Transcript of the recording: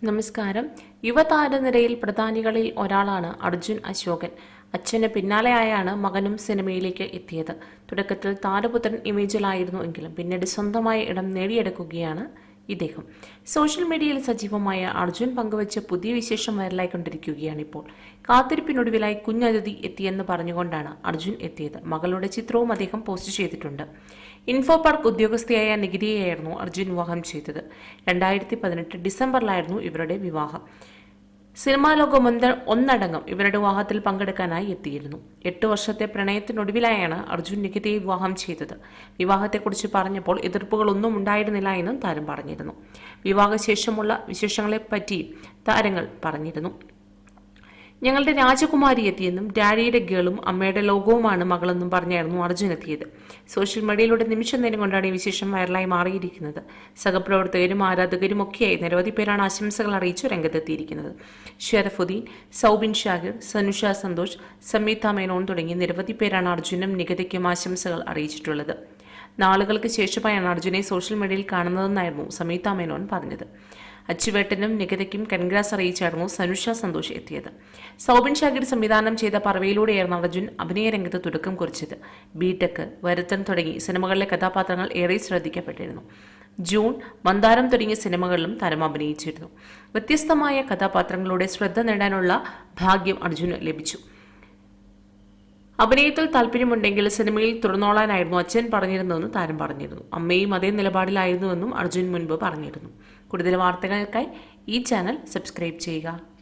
നമസ്കാരം യുവതാരനിരയിൽ പ്രധാനികളിൽ ഒരാളാണ് അർജുൻ അശോകൻ അച്ഛന് പിന്നാലെയായാണ് മകനും സിനിമയിലേക്ക് എത്തിയത് തുടക്കത്തിൽ താരപുത്രൻ ഇമേജിലായിരുന്നു എങ്കിലും പിന്നീട് സ്വന്തമായ ഇടം നേടിയെടുക്കുകയാണ് ഇദ്ദേഹം സോഷ്യൽ മീഡിയയിൽ സജീവമായ അർജുൻ പങ്കുവച്ച പുതിയ വിശേഷം വൈറലായിക്കൊണ്ടിരിക്കുകയാണ് ഇപ്പോൾ കാത്തിരിപ്പിനൊടുവിലായി കുഞ്ഞതിഥി എത്തിയെന്ന് പറഞ്ഞുകൊണ്ടാണ് അർജുൻ എത്തിയത് മകളുടെ ചിത്രവും അദ്ദേഹം പോസ്റ്റ് ചെയ്തിട്ടുണ്ട് ഇൻഫോ പാർക്ക് ഉദ്യോഗസ്ഥയായ നികിതിയെയായിരുന്നു അർജുൻ വിവാഹം ചെയ്തത് രണ്ടായിരത്തി പതിനെട്ട് ഡിസംബറിലായിരുന്നു ഇവരുടെ വിവാഹം സിനിമാ ലോകം ഒന്ന ഒന്നടങ്കം ഇവരുടെ വിവാഹത്തിൽ പങ്കെടുക്കാനായി എത്തിയിരുന്നു എട്ട് വർഷത്തെ പ്രണയത്തിനൊടുവിലായാണ് അർജുൻ നികിതയെ വിവാഹം ചെയ്തത് വിവാഹത്തെക്കുറിച്ച് പറഞ്ഞപ്പോൾ എതിർപ്പുകളൊന്നും ഉണ്ടായിരുന്നില്ല എന്നും താരം പറഞ്ഞിരുന്നു വിവാഹശേഷമുള്ള വിശേഷങ്ങളെപ്പറ്റി താരങ്ങൾ പറഞ്ഞിരുന്നു ഞങ്ങളുടെ രാജകുമാരി എത്തിയെന്നും ഡാഡിയുടെ ഗേളും അമ്മയുടെ ലോകവുമാണ് മകളെന്നും പറഞ്ഞായിരുന്നു അർജുൻ എത്തിയത് സോഷ്യൽ മീഡിയയിലൂടെ നിമിഷം നേരം കൊണ്ടാണ് ഈ വിശേഷം വൈറലായി മാറിയിരിക്കുന്നത് സഹപ്രവർത്തകരും ആരാധകരും ഒക്കെയായി നിരവധി പേരാണ് ആശംസകൾ അറിയിച്ചു രംഗത്തെത്തിയിരിക്കുന്നത് ഷെറഫുദ്ദീൻ സൗബിൻ ഷാഹിർ സനുഷ സന്തോഷ് സംയുക്ത മേനോൻ തുടങ്ങി നിരവധി പേരാണ് അർജുനും നികതയ്ക്കും ആശംസകൾ അറിയിച്ചിട്ടുള്ളത് നാളുകൾക്ക് ശേഷമായാണ് അർജുനെ സോഷ്യൽ മീഡിയയിൽ കാണുന്നതെന്നായിരുന്നു സംയുക്ത മേനോൻ പറഞ്ഞത് അച്ചുവേട്ടനും നികതയ്ക്കും കൺഗ്രാസ് അറിയിച്ചായിരുന്നു സനുഷ സന്തോഷ് എത്തിയത് സൗബിൻ ഷാഗിർ സംവിധാനം ചെയ്ത പറവയിലൂടെയായിരുന്നു അർജുൻ അഭിനയ രംഗത്ത് തുടക്കം കുറിച്ചത് ബിടെക് വരുത്തൻ തുടങ്ങി സിനിമകളിലെ കഥാപാത്രങ്ങൾ ഏറെ ശ്രദ്ധിക്കപ്പെട്ടിരുന്നു ജൂൺ മന്ദാരം തുടങ്ങിയ സിനിമകളിലും താരം അഭിനയിച്ചിരുന്നു വ്യത്യസ്തമായ കഥാപാത്രങ്ങളുടെ ശ്രദ്ധ നേടാനുള്ള ഭാഗ്യം അർജുന് ലഭിച്ചു അഭിനയത്തിൽ താല്പര്യമുണ്ടെങ്കിൽ സിനിമയിൽ തുടർന്നോളാനായിരുന്നു അച്ഛൻ പറഞ്ഞിരുന്നതെന്ന് താരം പറഞ്ഞിരുന്നു അമ്മയും അതേ നിലപാടിലായിരുന്നുവെന്നും അർജുൻ മുൻപ് പറഞ്ഞിരുന്നു കൂടുതൽ വാർത്തകൾക്കായി ഈ ചാനൽ സബ്സ്ക്രൈബ് ചെയ്യുക